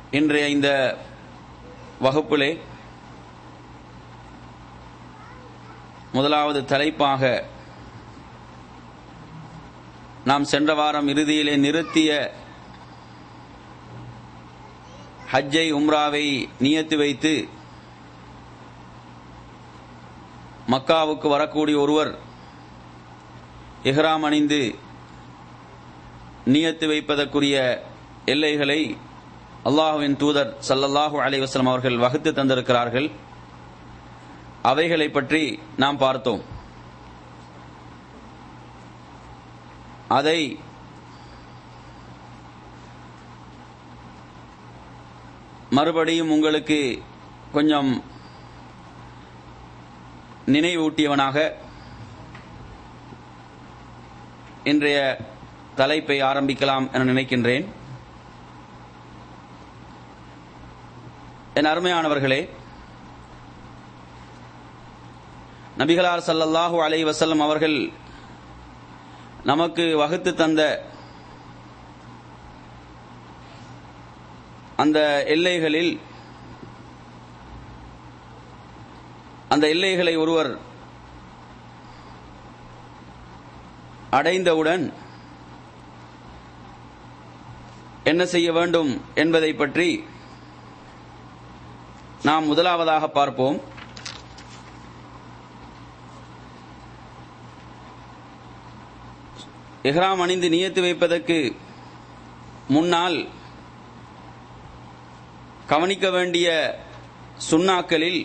இன்றைய இந்த வகுப்பிலே முதலாவது தலைப்பாக நாம் சென்ற வாரம் இறுதியிலே நிறுத்திய ஹஜ்ஜை உம்ராவை நியத்து வைத்து மக்காவுக்கு வரக்கூடிய ஒருவர் இஹ்ராம் அணிந்து நியத்து வைப்பதற்குரிய எல்லைகளை அல்லாஹுவின் தூதர் சல்லல்லாஹு அலி வஸ்லம் அவர்கள் வகுத்து தந்திருக்கிறார்கள் அவைகளை பற்றி நாம் பார்த்தோம் அதை மறுபடியும் உங்களுக்கு கொஞ்சம் நினைவூட்டியவனாக இன்றைய தலைப்பை ஆரம்பிக்கலாம் என நினைக்கின்றேன் என் அருமையானவர்களே நபிகளார் சல்லல்லாஹூ அலை வசல்லம் அவர்கள் நமக்கு வகுத்து தந்த அந்த எல்லைகளில் அந்த எல்லைகளை ஒருவர் அடைந்தவுடன் என்ன செய்ய வேண்டும் என்பதை பற்றி நாம் முதலாவதாக பார்ப்போம் இஹ்ராம் அணிந்து நியத்து வைப்பதற்கு முன்னால் கவனிக்க வேண்டிய சுண்ணாக்களில்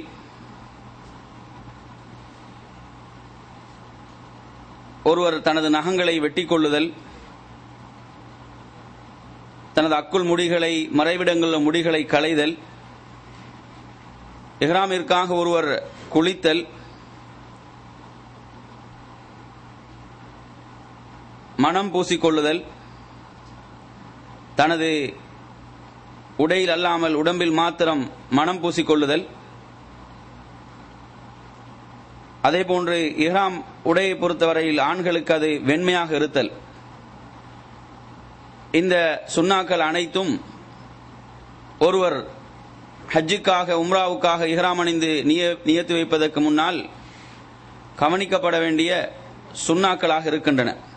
ஒருவர் தனது நகங்களை வெட்டி கொள்ளுதல் தனது அக்குள் முடிகளை மறைவிடங்களில் முடிகளை களைதல் இஹ்ராமிற்காக ஒருவர் குளித்தல் மனம் பூசிக்கொள்ளுதல் தனது உடையில் அல்லாமல் உடம்பில் மாத்திரம் மனம் பூசிக்கொள்ளுதல் அதே போன்று இஹ்ராம் உடையை பொறுத்தவரையில் ஆண்களுக்கு அது வெண்மையாக இருத்தல் இந்த சுண்ணாக்கள் அனைத்தும் ஒருவர் ஹஜ்ஜுக்காக உம்ராவுக்காக இஹ்ராம் அணிந்து நியத்து வைப்பதற்கு முன்னால் கவனிக்கப்பட வேண்டிய சுண்ணாக்களாக இருக்கின்றன